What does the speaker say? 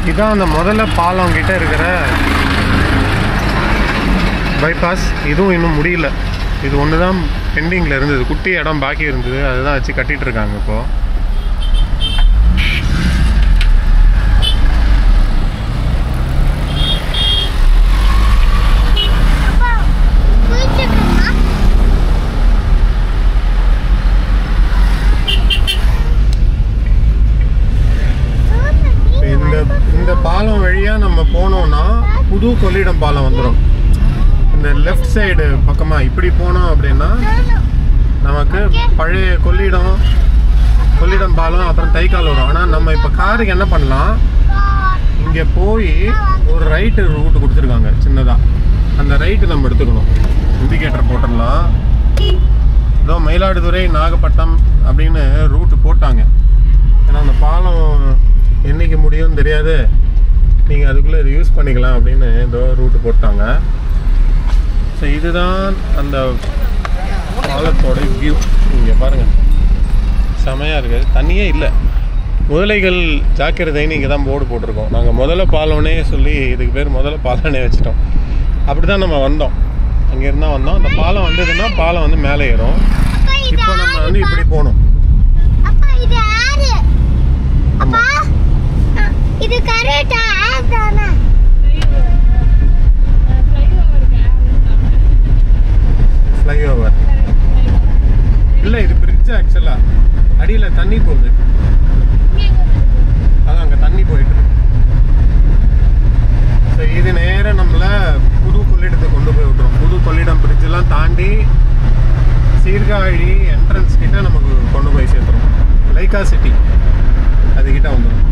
இதான் அந்த முதல்ல பாலம் கிட்ட இருக்கிற பைபாஸ் இதுவும் இன்னும் முடியல இது ஒன்று தான் பெண்டிங்கில் இருந்தது குட்டி இடம் பாக்கி இருந்தது அதுதான் வச்சு கட்டிட்டு இருக்காங்க இப்போ அப்பா குளிச்சுக்கணுமா இப்ப இந்த இந்த பாலம் வழியாக நம்ம போனோம்னா புது கொள்ளிடம் பாலம் வந்துடும் இந்த லெஃப்ட் சைடு பக்கமாக இப்படி போனோம் அப்படின்னா நமக்கு பழைய கொள்ளிடம் கொள்ளிடம் பாலம் அப்புறம் தைக்கால் வரும் ஆனால் நம்ம இப்போ காருக்கு என்ன பண்ணலாம் இங்கே போய் ஒரு ரைட்டு ரூட் கொடுத்துருக்காங்க சின்னதாக அந்த ரைட்டு நம்ம எடுத்துக்கணும் இண்டிகேட்டர் போட்டுடலாம் இதோ மயிலாடுதுறை நாகப்பட்டினம் அப்படின்னு ரூட்டு போட்டாங்க ஏன்னா அந்த பாலம் என்னைக்கு முடியும்னு தெரியாது நீங்கள் அதுக்குள்ளே இதை யூஸ் பண்ணிக்கலாம் அப்படின்னு ஏதோ ரூட்டு போட்டாங்க ஸோ இதுதான் அந்த பாலத்தோட வியூ இங்கே பாருங்கள் செமையாக இருக்குது தண்ணியே இல்லை முதலைகள் ஜாக்கிரதைன்னு இங்கே தான் போர்டு போட்டிருக்கோம் நாங்கள் முதல்ல பாலம்னே சொல்லி இதுக்கு பேர் முதல்ல பாலம்னே வச்சுட்டோம் அப்படி தான் நம்ம வந்தோம் அங்கே இருந்தால் வந்தோம் அந்த பாலம் வந்ததுன்னா பாலம் வந்து மேலே ஏறும் அப்பா இது இப்போ நம்ம வந்து இப்படி போகணும் அப்பா இது ஆறு அப்பா அ, இது கரெக்டா ஆறு தானே ஃப்ளைஓவர் இல்லை இது பிரிட்ஜ் ஆக்சுவலாக அடியில் தண்ணி போகுது அதான் அங்கே தண்ணி போயிட்டு இருக்கு ஸோ இது நேராக நம்மளை புது கொள்ளிடத்தை கொண்டு போய் விட்டுரும் புது கொள்ளிடம் பிரிட்ஜெல்லாம் தாண்டி சீர்காழி என்ட்ரன்ஸ் கிட்ட நமக்கு கொண்டு போய் சேர்த்துரும் லைக்கா சிட்டி அதுக்கிட்ட வந்துடும்